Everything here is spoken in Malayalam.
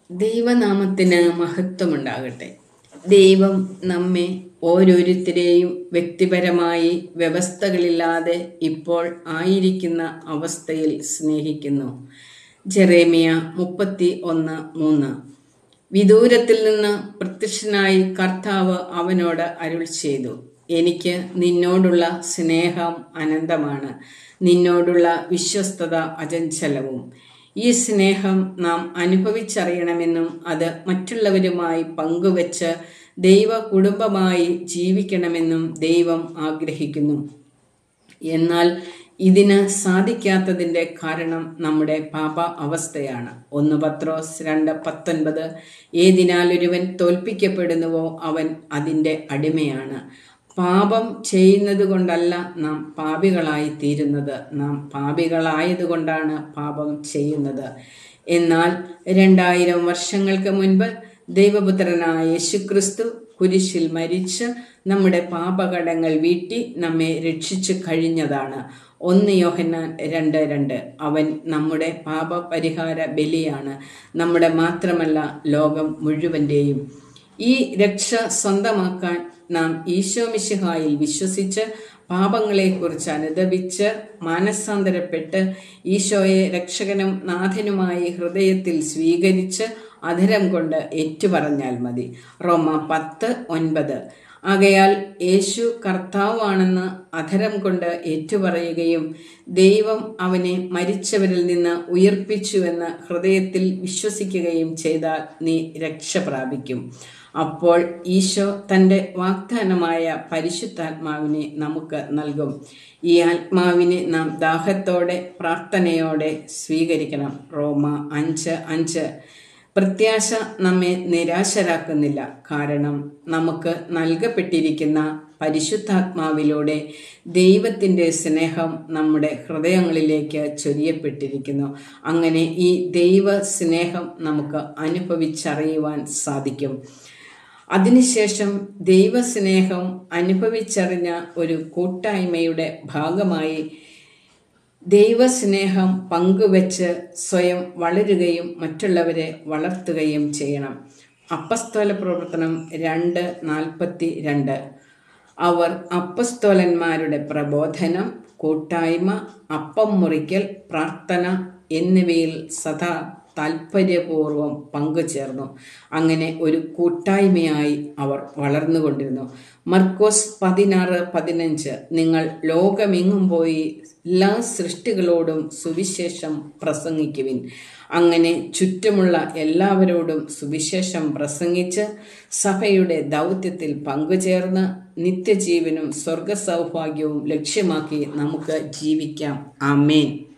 ദൈവനാമത്തിന് മഹത്വമുണ്ടാകട്ടെ ദൈവം നമ്മെ ഓരോരുത്തരെയും വ്യക്തിപരമായി വ്യവസ്ഥകളില്ലാതെ ഇപ്പോൾ ആയിരിക്കുന്ന അവസ്ഥയിൽ സ്നേഹിക്കുന്നു ജെറേമിയ മുപ്പത്തി ഒന്ന് മൂന്ന് വിദൂരത്തിൽ നിന്ന് പ്രത്യക്ഷനായി കർത്താവ് അവനോട് അരുൾ ചെയ്തു എനിക്ക് നിന്നോടുള്ള സ്നേഹം അനന്തമാണ് നിന്നോടുള്ള വിശ്വസ്തത അചഞ്ചലവും ഈ സ്നേഹം നാം അനുഭവിച്ചറിയണമെന്നും അത് മറ്റുള്ളവരുമായി പങ്കുവച്ച് ദൈവ കുടുംബമായി ജീവിക്കണമെന്നും ദൈവം ആഗ്രഹിക്കുന്നു എന്നാൽ ഇതിന് സാധിക്കാത്തതിൻ്റെ കാരണം നമ്മുടെ പാപ അവസ്ഥയാണ് ഒന്ന് പത്രോസ് രണ്ട് പത്തൊൻപത് ഏതിനാൽ ഒരുവൻ തോൽപ്പിക്കപ്പെടുന്നുവോ അവൻ അതിൻ്റെ അടിമയാണ് പാപം ചെയ്യുന്നത് കൊണ്ടല്ല നാം പാപികളായി തീരുന്നത് നാം പാപികളായതുകൊണ്ടാണ് പാപം ചെയ്യുന്നത് എന്നാൽ രണ്ടായിരം വർഷങ്ങൾക്ക് മുൻപ് ദൈവപുത്രനായ യേശുക്രിസ്തു കുരിശിൽ മരിച്ച് നമ്മുടെ പാപകടങ്ങൾ വീട്ടി നമ്മെ രക്ഷിച്ചു കഴിഞ്ഞതാണ് ഒന്ന് യോഹന്നാൻ രണ്ട് രണ്ട് അവൻ നമ്മുടെ പാപപരിഹാര ബലിയാണ് നമ്മുടെ മാത്രമല്ല ലോകം മുഴുവൻ്റെയും ഈ രക്ഷ സ്വന്തമാക്കാൻ നാം ഈശോ മിശിഹായിൽ വിശ്വസിച്ച് പാപങ്ങളെക്കുറിച്ച് അനുദപിച്ച് മാനസാന്തരപ്പെട്ട് ഈശോയെ രക്ഷകനും നാഥനുമായി ഹൃദയത്തിൽ സ്വീകരിച്ച് അധരം കൊണ്ട് ഏറ്റുപറഞ്ഞാൽ മതി റോമ പത്ത് ഒൻപത് ആകയാൽ യേശു കർത്താവാണെന്ന് അധരം കൊണ്ട് ഏറ്റുപറയുകയും ദൈവം അവനെ മരിച്ചവരിൽ നിന്ന് ഉയർപ്പിച്ചുവെന്ന് ഹൃദയത്തിൽ വിശ്വസിക്കുകയും ചെയ്താൽ നീ രക്ഷ പ്രാപിക്കും അപ്പോൾ ഈശോ തൻ്റെ വാഗ്ദാനമായ പരിശുദ്ധാത്മാവിനെ നമുക്ക് നൽകും ഈ ആത്മാവിനെ നാം ദാഹത്തോടെ പ്രാർത്ഥനയോടെ സ്വീകരിക്കണം റോമ അഞ്ച് അഞ്ച് പ്രത്യാശ നമ്മെ നിരാശരാക്കുന്നില്ല കാരണം നമുക്ക് നൽകപ്പെട്ടിരിക്കുന്ന പരിശുദ്ധാത്മാവിലൂടെ ദൈവത്തിൻ്റെ സ്നേഹം നമ്മുടെ ഹൃദയങ്ങളിലേക്ക് ചൊരിയപ്പെട്ടിരിക്കുന്നു അങ്ങനെ ഈ ദൈവ സ്നേഹം നമുക്ക് അനുഭവിച്ചറിയുവാൻ സാധിക്കും അതിനുശേഷം ദൈവസ്നേഹം അനുഭവിച്ചറിഞ്ഞ ഒരു കൂട്ടായ്മയുടെ ഭാഗമായി ദൈവസ്നേഹം പങ്കുവെച്ച് സ്വയം വളരുകയും മറ്റുള്ളവരെ വളർത്തുകയും ചെയ്യണം അപ്പസ്തോല പ്രവർത്തനം രണ്ട് നാൽപ്പത്തി രണ്ട് അവർ അപ്പസ്തോലന്മാരുടെ പ്രബോധനം കൂട്ടായ്മ അപ്പം മുറിക്കൽ പ്രാർത്ഥന എന്നിവയിൽ സദാ താല്പര്യപൂർവ്വം പങ്കുചേർന്നു അങ്ങനെ ഒരു കൂട്ടായ്മയായി അവർ വളർന്നുകൊണ്ടിരുന്നു മർക്കോസ് പതിനാറ് പതിനഞ്ച് നിങ്ങൾ ലോകമെങ്ങും പോയി എല്ലാ സൃഷ്ടികളോടും സുവിശേഷം പ്രസംഗിക്കുവിൻ അങ്ങനെ ചുറ്റുമുള്ള എല്ലാവരോടും സുവിശേഷം പ്രസംഗിച്ച് സഭയുടെ ദൗത്യത്തിൽ പങ്കുചേർന്ന് നിത്യജീവനും സ്വർഗ സൗഭാഗ്യവും ലക്ഷ്യമാക്കി നമുക്ക് ജീവിക്കാം ആമേൻ